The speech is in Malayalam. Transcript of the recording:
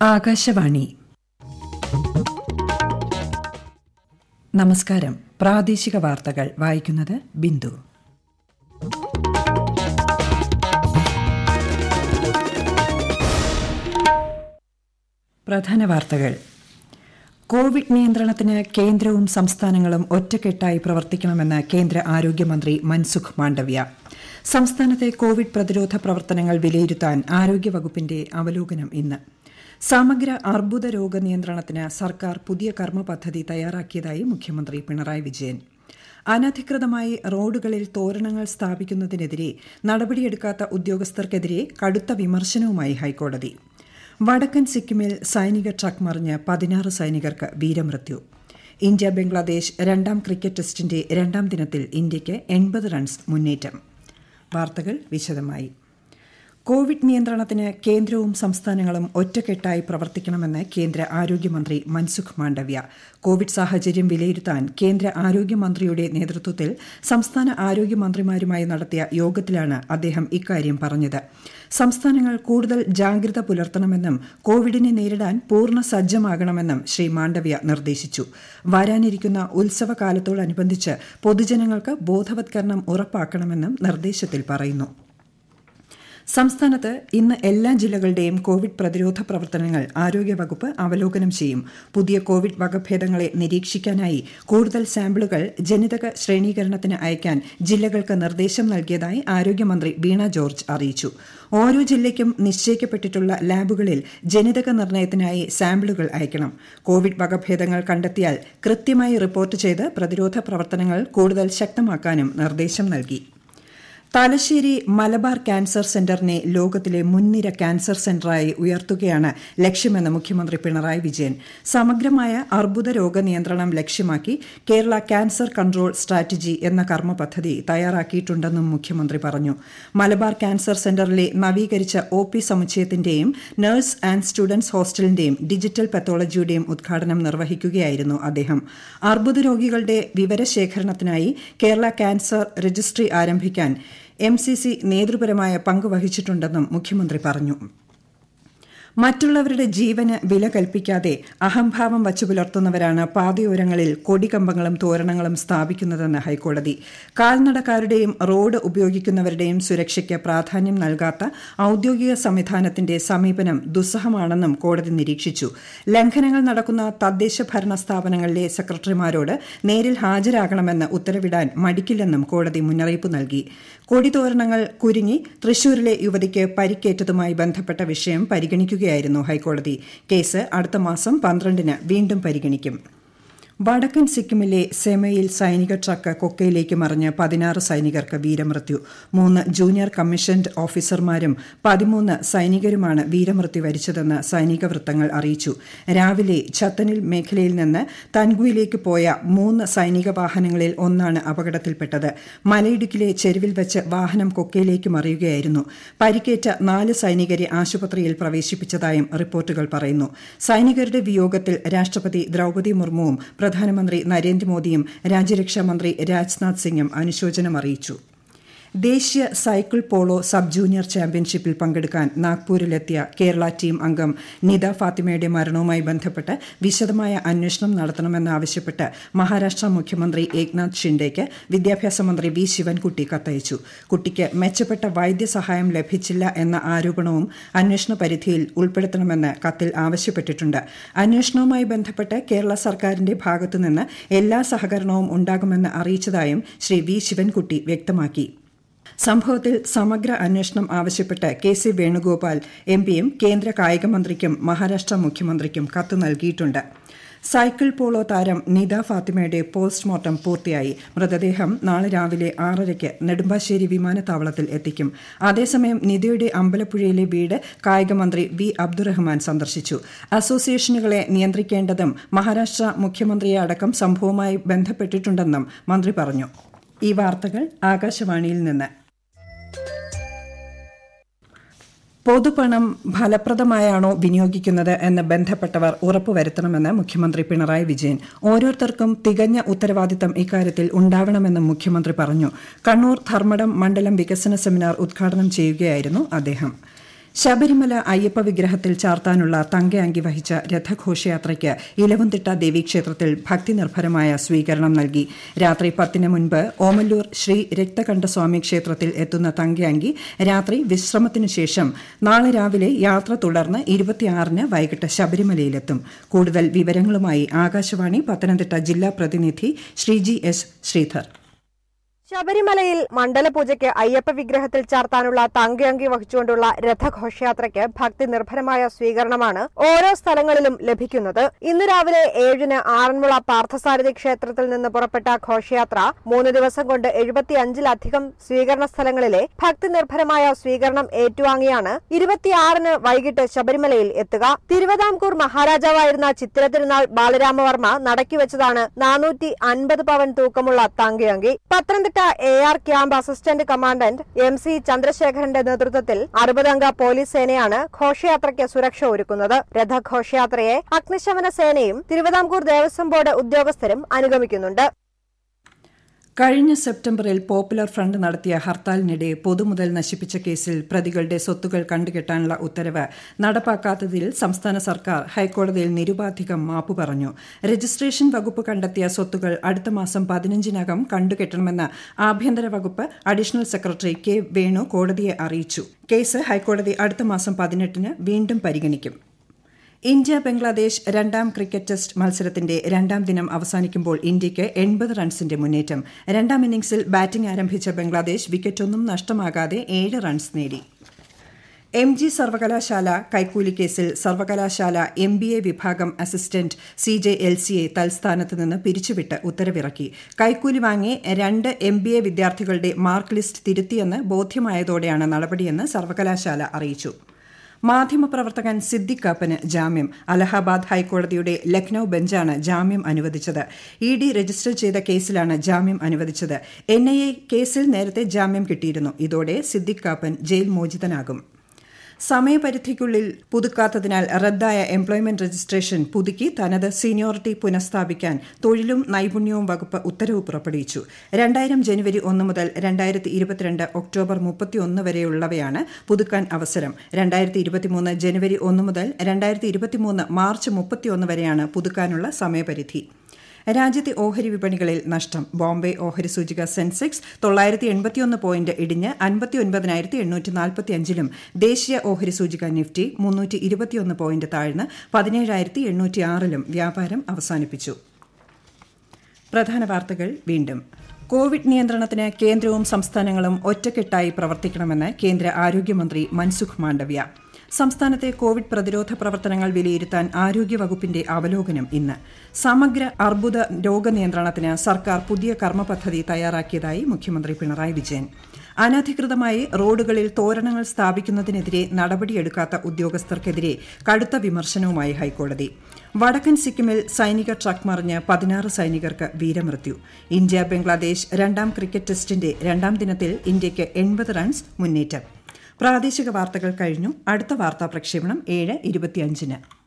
ആകാശവാണി നമസ്കാരം പ്രാദേശിക വാർത്തകൾ വായിക്കുന്നത് ബിന്ദു പ്രധാന വാർത്തകൾ കോവിഡ് നിയന്ത്രണത്തിന് കേന്ദ്രവും സംസ്ഥാനങ്ങളും ഒറ്റക്കെട്ടായി പ്രവർത്തിക്കണമെന്ന് കേന്ദ്ര ആരോഗ്യമന്ത്രി മൻസുഖ് മാണ്ഡവ്യ സംസ്ഥാനത്തെ കോവിഡ് പ്രതിരോധ പ്രവർത്തനങ്ങൾ വിലയിരുത്താൻ ആരോഗ്യവകുപ്പിന്റെ അവലോകനം ഇന്ന് സമഗ്ര അർബുദ രോഗ നിയന്ത്രണത്തിന് സർക്കാർ പുതിയ കർമ്മ പദ്ധതി തയ്യാറാക്കിയതായി മുഖ്യമന്ത്രി പിണറായി വിജയൻ അനധികൃതമായി റോഡുകളിൽ തോരണങ്ങൾ സ്ഥാപിക്കുന്നതിനെതിരെ നടപടിയെടുക്കാത്ത ഉദ്യോഗസ്ഥർക്കെതിരെ കടുത്ത വിമർശനവുമായി ഹൈക്കോടതി വടക്കൻ സിക്കിമിൽ സൈനിക ട്രക്ക് മറിഞ്ഞ് പതിനാറ് സൈനികർക്ക് വീരമൃത്യു ഇന്ത്യ ബംഗ്ലാദേശ് രണ്ടാം ക്രിക്കറ്റ് ടെസ്റ്റിന്റെ രണ്ടാം ദിനത്തിൽ ഇന്ത്യയ്ക്ക് എൺപത് റൺസ് മുന്നേറ്റം വാർത്തകൾ വിശദമായി കോവിഡ് നിയന്ത്രണത്തിന് കേന്ദ്രവും സംസ്ഥാനങ്ങളും ഒറ്റക്കെട്ടായി പ്രവർത്തിക്കണമെന്ന് കേന്ദ്ര ആരോഗ്യമന്ത്രി മൻസുഖ് മാണ്ഡവ്യ കോവിഡ് സാഹചര്യം വിലയിരുത്താൻ കേന്ദ്ര ആരോഗ്യമന്ത്രിയുടെ നേതൃത്വത്തിൽ സംസ്ഥാന ആരോഗ്യമന്ത്രിമാരുമായി നടത്തിയ യോഗത്തിലാണ് അദ്ദേഹം ഇക്കാര്യം പറഞ്ഞത് സംസ്ഥാനങ്ങൾ കൂടുതൽ ജാഗ്രത പുലർത്തണമെന്നും കോവിഡിനെ നേരിടാൻ പൂർണ്ണ സജ്ജമാകണമെന്നും ശ്രീ മാണ്ഡവ്യ നിർദ്ദേശിച്ചു വരാനിരിക്കുന്ന ഉത്സവകാലത്തോടനുബന്ധിച്ച് പൊതുജനങ്ങൾക്ക് ബോധവത്കരണം ഉറപ്പാക്കണമെന്നും നിർദ്ദേശത്തിൽ പറയുന്നു സംസ്ഥാനത്ത് ഇന്ന് എല്ലാ ജില്ലകളുടെയും കോവിഡ് പ്രതിരോധ പ്രവർത്തനങ്ങൾ ആരോഗ്യവകുപ്പ് അവലോകനം ചെയ്യും പുതിയ കോവിഡ് വകഭേദങ്ങളെ നിരീക്ഷിക്കാനായി കൂടുതൽ സാമ്പിളുകൾ ജനിതക ശ്രേണീകരണത്തിന് അയക്കാൻ ജില്ലകൾക്ക് നിർദ്ദേശം നൽകിയതായി ആരോഗ്യമന്ത്രി വീണ ജോർജ് അറിയിച്ചു ഓരോ ജില്ലയ്ക്കും നിശ്ചയിക്കപ്പെട്ടിട്ടുള്ള ലാബുകളിൽ ജനിതക നിർണയത്തിനായി സാമ്പിളുകൾ അയക്കണം കോവിഡ് വകഭേദങ്ങൾ കണ്ടെത്തിയാൽ കൃത്യമായി റിപ്പോർട്ട് ചെയ്ത് പ്രതിരോധ പ്രവർത്തനങ്ങൾ കൂടുതൽ ശക്തമാക്കാനും നിർദ്ദേശം നൽകി തലശ്ശേരി മലബാർ ക്യാൻസർ സെന്ററിനെ ലോകത്തിലെ മുൻനിര ക്യാൻസർ സെന്ററായി ഉയർത്തുകയാണ് ലക്ഷ്യമെന്ന് മുഖ്യമന്ത്രി പിണറായി വിജയൻ സമഗ്രമായ അർബുദ രോഗ നിയന്ത്രണം ലക്ഷ്യമാക്കി കേരള ക്യാൻസർ കൺട്രോൾ സ്ട്രാറ്റജി എന്ന കർമ്മ പദ്ധതി തയ്യാറാക്കിയിട്ടുണ്ടെന്നും മുഖ്യമന്ത്രി പറഞ്ഞു മലബാർ ക്യാൻസർ സെന്ററിലെ നവീകരിച്ച ഒ പി സമുച്ചയത്തിന്റെയും നഴ്സ് ആൻഡ് സ്റ്റുഡൻസ് ഹോസ്റ്റലിന്റെയും ഡിജിറ്റൽ പത്തോളജിയുടെയും ഉദ്ഘാടനം നിർവഹിക്കുകയായിരുന്നു അദ്ദേഹം അർബുദ രോഗികളുടെ വിവരശേഖരണത്തിനായി കേരള ക്യാൻസർ രജിസ്ട്രി ആരംഭിക്കാൻ എം സി സി നേതൃപരമായ പങ്ക് വഹിച്ചിട്ടുണ്ടെന്നും മുഖ്യമന്ത്രി പറഞ്ഞു മറ്റുള്ളവരുടെ ജീവന് വില കൽപ്പിക്കാതെ അഹംഭാവം വച്ചു പുലർത്തുന്നവരാണ് പാതയോരങ്ങളിൽ കൊടികമ്പങ്ങളും തോരണങ്ങളും സ്ഥാപിക്കുന്നതെന്ന് ഹൈക്കോടതി കാൽനടക്കാരുടെയും റോഡ് ഉപയോഗിക്കുന്നവരുടെയും സുരക്ഷയ്ക്ക് പ്രാധാന്യം നൽകാത്ത ഔദ്യോഗിക സംവിധാനത്തിന്റെ സമീപനം ദുസ്സഹമാണെന്നും കോടതി നിരീക്ഷിച്ചു ലംഘനങ്ങൾ നടക്കുന്ന തദ്ദേശ ഭരണ സ്ഥാപനങ്ങളിലെ സെക്രട്ടറിമാരോട് നേരിൽ ഹാജരാകണമെന്ന് ഉത്തരവിടാൻ മടിക്കില്ലെന്നും കോടതി മുന്നറിയിപ്പ് നൽകി കൊടിതോരണങ്ങൾ കുരുങ്ങി തൃശൂരിലെ യുവതിക്ക് പരിക്കേറ്റതുമായി ബന്ധപ്പെട്ട വിഷയം പരിഗണിക്കുകയായിരുന്നു ഹൈക്കോടതി കേസ് അടുത്ത മാസം പന്ത്രണ്ടിന് വീണ്ടും പരിഗണിക്കും വടക്കൻ സിക്കിമിലെ സെമയിൽ സൈനിക ട്രക്ക് കൊക്കയിലേക്ക് മറിഞ്ഞ് പതിനാറ് സൈനികർക്ക് വീരമൃത്യു മൂന്ന് ജൂനിയർ കമ്മീഷൻഡ് ഓഫീസർമാരും പതിമൂന്ന് സൈനികരുമാണ് വീരമൃത്യു വരിച്ചതെന്ന് സൈനിക വൃത്തങ്ങൾ അറിയിച്ചു രാവിലെ ഛത്തനിൽ മേഖലയിൽ നിന്ന് തൻഗുയിലേക്ക് പോയ മൂന്ന് സൈനിക വാഹനങ്ങളിൽ ഒന്നാണ് അപകടത്തിൽപ്പെട്ടത് മലയിടുക്കിലെ ചെരുവിൽ വെച്ച് വാഹനം കൊക്കയിലേക്ക് മറിയുകയായിരുന്നു പരിക്കേറ്റ നാല് സൈനികരെ ആശുപത്രിയിൽ പ്രവേശിപ്പിച്ചതായും റിപ്പോർട്ടുകൾ പറയുന്നു സൈനികരുടെ വിയോഗത്തിൽ രാഷ്ട്രപതി ദ്രൌപതി മുർമുവും പ്രധാനമന്ത്രി നരേന്ദ്രമോദിയും രാജ്യരക്ഷാ മന്ത്രി രാജ്നാഥ് സിംഗും അനുശോചനം അറിയിച്ചു ദേശീയ സൈക്കിൾ പോളോ സബ് ജൂനിയർ ചാമ്പ്യൻഷിപ്പിൽ പങ്കെടുക്കാൻ നാഗ്പൂരിലെത്തിയ കേരള ടീം അംഗം നിത ഫാത്തിമയുടെ മരണവുമായി ബന്ധപ്പെട്ട് വിശദമായ അന്വേഷണം നടത്തണമെന്നാവശ്യപ്പെട്ട് മഹാരാഷ്ട്ര മുഖ്യമന്ത്രി ഏക്നാഥ് ഷിൻഡേക്ക് വിദ്യാഭ്യാസ മന്ത്രി വി ശിവൻകുട്ടി കത്തയച്ചു കുട്ടിക്ക് മെച്ചപ്പെട്ട വൈദ്യസഹായം ലഭിച്ചില്ല എന്ന ആരോപണവും അന്വേഷണ പരിധിയിൽ ഉൾപ്പെടുത്തണമെന്ന് കത്തിൽ ആവശ്യപ്പെട്ടിട്ടുണ്ട് അന്വേഷണവുമായി ബന്ധപ്പെട്ട് കേരള സർക്കാരിന്റെ ഭാഗത്തുനിന്ന് എല്ലാ സഹകരണവും ഉണ്ടാകുമെന്ന് അറിയിച്ചതായും ശ്രീ വി ശിവൻകുട്ടി വ്യക്തമാക്കി സംഭവത്തിൽ സമഗ്ര അന്വേഷണം ആവശ്യപ്പെട്ട് കെ സി വേണുഗോപാൽ എം പിയും കേന്ദ്ര കായിക മന്ത്രിക്കും മഹാരാഷ്ട്ര മുഖ്യമന്ത്രിക്കും കത്ത് നൽകിയിട്ടുണ്ട് സൈക്കിൾ പോളോ താരം നിത ഫാത്തിമയുടെ പോസ്റ്റ്മോർട്ടം പൂർത്തിയായി മൃതദേഹം നാളെ രാവിലെ ആറരയ്ക്ക് നെടുമ്പാശ്ശേരി വിമാനത്താവളത്തിൽ എത്തിക്കും അതേസമയം നിതയുടെ അമ്പലപ്പുഴയിലെ വീട് കായികമന്ത്രി വി അബ്ദുറഹ്മാൻ സന്ദർശിച്ചു അസോസിയേഷനുകളെ നിയന്ത്രിക്കേണ്ടതും മഹാരാഷ്ട്ര മുഖ്യമന്ത്രിയെ അടക്കം സംഭവവുമായി ബന്ധപ്പെട്ടിട്ടുണ്ടെന്നും മന്ത്രി പറഞ്ഞു ഈ വാർത്തകൾ ആകാശവാണിയിൽ നിന്ന് പൊതുപണം ഫലപ്രദമായാണോ വിനിയോഗിക്കുന്നത് എന്ന് ബന്ധപ്പെട്ടവർ ഉറപ്പുവരുത്തണമെന്ന് മുഖ്യമന്ത്രി പിണറായി വിജയൻ ഓരോരുത്തർക്കും തികഞ്ഞ ഉത്തരവാദിത്തം ഇക്കാര്യത്തിൽ ഉണ്ടാവണമെന്നും മുഖ്യമന്ത്രി പറഞ്ഞു കണ്ണൂർ ധർമ്മടം മണ്ഡലം വികസന സെമിനാർ ഉദ്ഘാടനം ചെയ്യുകയായിരുന്നു അദ്ദേഹം ശബരിമല അയ്യപ്പ വിഗ്രഹത്തിൽ ചാർത്താനുള്ള തങ്കയങ്കി വഹിച്ച രഥഘോഷയാത്രയ്ക്ക് ഇലവന്തിട്ട ദേവീക്ഷേത്രത്തിൽ ഭക്തിനിർഭരമായ സ്വീകരണം നൽകി രാത്രി പത്തിന് മുൻപ് ഓമല്ലൂർ ശ്രീ രക്തകണ്ഠസ്വാമി ക്ഷേത്രത്തിൽ എത്തുന്ന തങ്കയങ്കി രാത്രി വിശ്രമത്തിനു ശേഷം നാളെ രാവിലെ യാത്ര തുടർന്ന് ഇരുപത്തിയാറിന് വൈകിട്ട് ശബരിമലയിലെത്തും കൂടുതൽ വിവരങ്ങളുമായി ആകാശവാണി പത്തനംതിട്ട ജില്ലാ പ്രതിനിധി ശ്രീജി എസ് ശ്രീധർ ശബരിമലയിൽ മണ്ഡലപൂജയ്ക്ക് അയ്യപ്പ വിഗ്രഹത്തിൽ ചാർത്താനുള്ള തങ്കയങ്കി വഹിച്ചുകൊണ്ടുള്ള രഥഘോഷയാത്രയ്ക്ക് ഭക്തി നിർഭരമായ സ്വീകരണമാണ് ഓരോ സ്ഥലങ്ങളിലും ലഭിക്കുന്നത് ഇന്ന് രാവിലെ ഏഴിന് ആറന്മുള പാർത്ഥസാരഥി ക്ഷേത്രത്തിൽ നിന്ന് പുറപ്പെട്ട ഘോഷയാത്ര മൂന്ന് ദിവസം കൊണ്ട് എഴുപത്തിയഞ്ചിലധികം സ്വീകരണ സ്ഥലങ്ങളിലെ ഭക്തി നിർഭരമായ സ്വീകരണം ഏറ്റുവാങ്ങിയാണ് ഇരുപത്തിയാറിന് വൈകിട്ട് ശബരിമലയിൽ എത്തുക തിരുവിതാംകൂർ മഹാരാജാവായിരുന്ന ചിത്തിര തിരുനാൾ ബാലരാമവർമ്മ നടക്കിവെച്ചതാണ് നാനൂറ്റി അൻപത് പവൻ തൂക്കമുള്ള തങ്കയങ്കി Pathanamthitta A R camp assistant commandant M C ചന്ദ്രശേഖരന്റെ നേതൃത്വത്തിൽ അറുപതംഗ പോലീസ് സേനയാണ് ഘോഷയാത്രയ്ക്ക് സുരക്ഷ ഒരുക്കുന്നത് രഥഘോഷയാത്രയെ അഗ്നിശമന സേനയും തിരുവിതാംകൂർ ദേവസ്വം ബോർഡ് ഉദ്യോഗസ്ഥരും അനുഗമിക്കുന്നുണ്ട് കഴിഞ്ഞ സെപ്റ്റംബറിൽ പോപ്പുലർ ഫ്രണ്ട് നടത്തിയ ഹർത്താലിനിടെ പൊതുമുതൽ നശിപ്പിച്ച കേസിൽ പ്രതികളുടെ സ്വത്തുകൾ കണ്ടുകെട്ടാനുള്ള ഉത്തരവ് നടപ്പാക്കാത്തതിൽ സംസ്ഥാന സർക്കാർ ഹൈക്കോടതിയിൽ നിരുപാധികം മാപ്പ് പറഞ്ഞു രജിസ്ട്രേഷൻ വകുപ്പ് കണ്ടെത്തിയ സ്വത്തുകൾ അടുത്ത മാസം പതിനഞ്ചിനകം കണ്ടുകെട്ടണമെന്ന് ആഭ്യന്തര വകുപ്പ് അഡീഷണൽ സെക്രട്ടറി കെ വേണു കോടതിയെ അറിയിച്ചു കേസ് ഹൈക്കോടതി അടുത്ത മാസം പതിനെട്ടിന് വീണ്ടും പരിഗണിക്കും ഇന്ത്യ ബംഗ്ലാദേശ് രണ്ടാം ക്രിക്കറ്റ് ടെസ്റ്റ് മത്സരത്തിന്റെ രണ്ടാം ദിനം അവസാനിക്കുമ്പോൾ ഇന്ത്യയ്ക്ക് എൺപത് റൺസിന്റെ മുന്നേറ്റം രണ്ടാം ഇന്നിംഗ്സിൽ ബാറ്റിംഗ് ആരംഭിച്ച ബംഗ്ലാദേശ് വിക്കറ്റൊന്നും നഷ്ടമാകാതെ ഏഴ് റൺസ് നേടി എം ജി സർവകലാശാല കൈക്കൂലി കേസിൽ സർവകലാശാല എം ബി എ വിഭാഗം അസിസ്റ്റന്റ് സി ജെ എൽ സിയെ തൽസ്ഥാനത്ത് നിന്ന് പിരിച്ചുവിട്ട് ഉത്തരവിറക്കി കൈക്കൂലി വാങ്ങി രണ്ട് എം ബി എ വിദ്യാർത്ഥികളുടെ മാർക്ക് ലിസ്റ്റ് തിരുത്തിയെന്ന് ബോധ്യമായതോടെയാണ് നടപടിയെന്ന് സർവകലാശാല അറിയിച്ചു മാധ്യമപ്രവർത്തകൻ സിദ്ദിഖ് കാപ്പന് ജാമ്യം അലഹാബാദ് ഹൈക്കോടതിയുടെ ലക്നൌ ബെഞ്ചാണ് ജാമ്യം അനുവദിച്ചത് ഇ ഡി രജിസ്റ്റർ ചെയ്ത കേസിലാണ് ജാമ്യം അനുവദിച്ചത് എൻ ഐ എ കേസിൽ നേരത്തെ ജാമ്യം കിട്ടിയിരുന്നു ഇതോടെ സിദ്ദിഖ് കാപ്പൻ ജയിൽ മോചിതനാകും സമയപരിധിക്കുള്ളിൽ പുതുക്കാത്തതിനാൽ റദ്ദായ എംപ്ലോയ്മെന്റ് രജിസ്ട്രേഷൻ പുതുക്കി തനത് സീനിയോറിറ്റി പുനഃസ്ഥാപിക്കാൻ തൊഴിലും നൈപുണ്യവും വകുപ്പ് ഉത്തരവ് പുറപ്പെടുവിച്ചു രണ്ടായിരം ജനുവരി ഒന്ന് മുതൽ രണ്ടായിരത്തി ഇരുപത്തിരണ്ട് ഒക്ടോബർ മുപ്പത്തിയൊന്ന് വരെയുള്ളവയാണ് പുതുക്കാൻ അവസരം രണ്ടായിരത്തി ഇരുപത്തിമൂന്ന് ജനുവരി ഒന്ന് മുതൽ രണ്ടായിരത്തി ഇരുപത്തിമൂന്ന് മാർച്ച് മുപ്പത്തിയൊന്ന് വരെയാണ് പുതുക്കാനുള്ള സമയപരിധി രാജ്യത്തെ ഓഹരി വിപണികളിൽ നഷ്ടം ബോംബെ ഓഹരി സൂചിക സെൻസെക്സ് തൊള്ളായിരത്തി എൺപത്തിയൊന്ന് പോയിന്റ് ഇടിഞ്ഞ് അൻപത്തി ഒൻപതിനായിരത്തി എണ്ണൂറ്റി നാൽപ്പത്തി അഞ്ചിലും ദേശീയ ഓഹരി സൂചിക നിഫ്റ്റി മുന്നൂറ്റി ഇരുപത്തിയൊന്ന് പോയിന്റ് താഴ്ന്ന് പതിനേഴായിരത്തി എണ്ണൂറ്റി ആറിലും വ്യാപാരം അവസാനിപ്പിച്ചു പ്രധാന വാർത്തകൾ വീണ്ടും കോവിഡ് നിയന്ത്രണത്തിന് കേന്ദ്രവും സംസ്ഥാനങ്ങളും ഒറ്റക്കെട്ടായി പ്രവർത്തിക്കണമെന്ന് കേന്ദ്ര ആരോഗ്യമന്ത്രി മൻസുഖ് മാണ്ഡവ്യ സംസ്ഥാനത്തെ കോവിഡ് പ്രതിരോധ പ്രവർത്തനങ്ങൾ വിലയിരുത്താൻ ആരോഗ്യവകുപ്പിന്റെ അവലോകനം ഇന്ന് സമഗ്ര അർബുദ രോഗനിയന്ത്രണത്തിന് സർക്കാർ പുതിയ കർമ്മ പദ്ധതി തയ്യാറാക്കിയതായി മുഖ്യമന്ത്രി പിണറായി വിജയൻ അനധികൃതമായി റോഡുകളിൽ തോരണങ്ങൾ സ്ഥാപിക്കുന്നതിനെതിരെ നടപടിയെടുക്കാത്ത ഉദ്യോഗസ്ഥർക്കെതിരെ കടുത്ത വിമർശനവുമായി ഹൈക്കോടതി വടക്കൻ സിക്കിമിൽ സൈനിക ട്രക്ക് മറിഞ്ഞ് പതിനാറ് സൈനികർക്ക് വീരമൃത്യു ഇന്ത്യ ബംഗ്ലാദേശ് രണ്ടാം ക്രിക്കറ്റ് ടെസ്റ്റിന്റെ രണ്ടാം ദിനത്തിൽ ഇന്ത്യയ്ക്ക് എൺപത് റൺസ് മുന്നേറ്റം പ്രാദേശിക വാർത്തകൾ കഴിഞ്ഞു അടുത്ത വാർത്താ പ്രക്ഷേപണം ഏഴ് ഇരുപത്തിയഞ്ചിന്